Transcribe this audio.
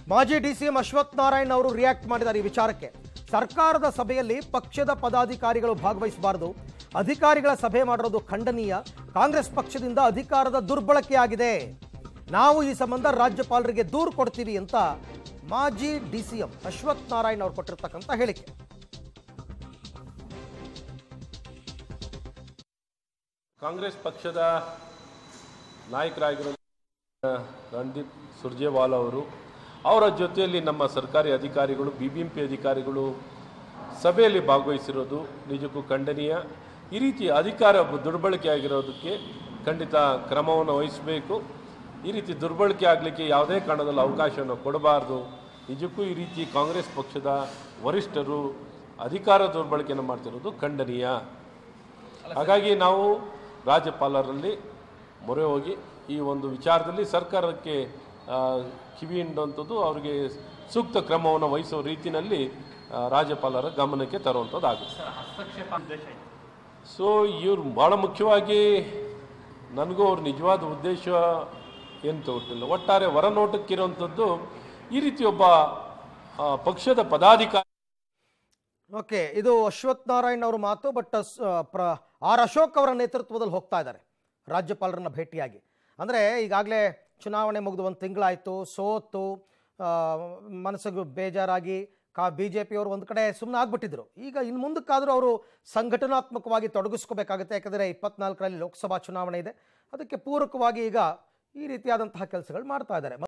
ಮಾಜಿ ಡಿಸಿಎಂ ಅಶ್ವಥ್ ನಾರಾಯಣ್ ಅವರು ರಿಯಾಕ್ಟ್ ಮಾಡಿದ್ದಾರೆ ಈ ವಿಚಾರಕ್ಕೆ ಸರ್ಕಾರದ ಸಭೆಯಲ್ಲಿ ಪಕ್ಷದ ಪದಾಧಿಕಾರಿಗಳು ಭಾಗವಹಿಸಬಾರದು ಅಧಿಕಾರಿಗಳ ಸಭೆ ಮಾಡಿರೋದು ಖಂಡನೀಯ ಕಾಂಗ್ರೆಸ್ ಪಕ್ಷದಿಂದ ಅಧಿಕಾರದ ದುರ್ಬಳಕೆಯಾಗಿದೆ ನಾವು ಈ ಸಂಬಂಧ ರಾಜ್ಯಪಾಲರಿಗೆ ದೂರು ಕೊಡ್ತೀವಿ ಅಂತ ಮಾಜಿ ಡಿಸಿಎಂ ಅಶ್ವಥ್ ನಾರಾಯಣ್ ಅವರು ಕೊಟ್ಟಿರ್ತಕ್ಕಂಥ ಹೇಳಿಕೆ ಕಾಂಗ್ರೆಸ್ ಪಕ್ಷದ ನಾಯಕರಾಗಿರೋ ರಣದೀಪ್ ಸುರ್ಜೇವಾಲಾ ಅವರು ಅವರ ಜೊತೆಯಲ್ಲಿ ನಮ್ಮ ಸರ್ಕಾರಿ ಅಧಿಕಾರಿಗಳು ಬಿ ಬಿ ಎಂ ಪಿ ಅಧಿಕಾರಿಗಳು ಸಭೆಯಲ್ಲಿ ಭಾಗವಹಿಸಿರೋದು ನಿಜಕ್ಕೂ ಖಂಡನೀಯ ಈ ರೀತಿ ಅಧಿಕಾರ ದುರ್ಬಳಕೆ ಆಗಿರೋದಕ್ಕೆ ಖಂಡಿತ ಕ್ರಮವನ್ನು ವಹಿಸಬೇಕು ಈ ರೀತಿ ದುರ್ಬಳಕೆ ಆಗಲಿಕ್ಕೆ ಯಾವುದೇ ಕಾರಣದಲ್ಲಿ ಅವಕಾಶವನ್ನು ಕೊಡಬಾರ್ದು ನಿಜಕ್ಕೂ ಈ ರೀತಿ ಕಾಂಗ್ರೆಸ್ ಪಕ್ಷದ ವರಿಷ್ಠರು ಅಧಿಕಾರ ದುರ್ಬಳಕೆಯನ್ನು ಮಾಡ್ತಿರೋದು ಖಂಡನೀಯ ಹಾಗಾಗಿ ನಾವು ರಾಜ್ಯಪಾಲರಲ್ಲಿ ಮೊರೆ ಹೋಗಿ ಈ ಒಂದು ವಿಚಾರದಲ್ಲಿ ಸರ್ಕಾರಕ್ಕೆ ಆ, ಕಿವಿ ಹಿಂಡುವಂಥದ್ದು ಅವರಿಗೆ ಸೂಕ್ತ ಕ್ರಮವನ್ನು ವಹಿಸೋ ರೀತಿಯಲ್ಲಿ ಆ, ರಾಜ್ಯಪಾಲರ ಗಮನಕ್ಕೆ ತರುವಂಥದ್ದಾಗುತ್ತೆ ಸೊ ಇವ್ರು ಭಾಳ ಮುಖ್ಯವಾಗಿ ನನಗೂ ಅವ್ರ ನಿಜವಾದ ಉದ್ದೇಶ ಏನು ತಗೊಟ್ಟಿಲ್ಲ ಒಟ್ಟಾರೆ ಹೊರನೋಟಕ್ಕಿರುವಂಥದ್ದು ಈ ರೀತಿ ಒಬ್ಬ ಆ, ಪಕ್ಷದ ಪದಾಧಿಕಾರಿ ಓಕೆ ಇದು ಅಶ್ವಥ್ ನಾರಾಯಣ್ ಅವರ ಮಾತು ಬಟ್ ಪ್ರ ಆರ್ ಅಶೋಕ್ ಅವರ ನೇತೃತ್ವದಲ್ಲಿ ಹೋಗ್ತಾ ಇದ್ದಾರೆ ರಾಜ್ಯಪಾಲರನ್ನ ಭೇಟಿಯಾಗಿ ಅಂದರೆ ಈಗಾಗಲೇ ಚುನಾವಣೆ ಮುಗಿದು ಒಂದು ತಿಂಗಳಾಯಿತು ಸೋತು ಆ, ಮನಸ್ಸಿಗೆ ಬೇಜಾರಾಗಿ ಕಾ ಬಿ ಜೆ ಪಿಯವರು ಒಂದು ಕಡೆ ಸುಮ್ಮನೆ ಆಗ್ಬಿಟ್ಟಿದ್ರು ಈಗ ಇನ್ನು ಮುಂದಕ್ಕಾದರೂ ಅವರು ಸಂಘಟನಾತ್ಮಕವಾಗಿ ತೊಡಗಿಸ್ಕೋಬೇಕಾಗುತ್ತೆ ಯಾಕಂದರೆ ಇಪ್ಪತ್ನಾಲ್ಕರಲ್ಲಿ ಲೋಕಸಭಾ ಚುನಾವಣೆ ಇದೆ ಅದಕ್ಕೆ ಪೂರಕವಾಗಿ ಈಗ ಈ ರೀತಿಯಾದಂತಹ ಕೆಲಸಗಳು ಮಾಡ್ತಾ ಇದ್ದಾರೆ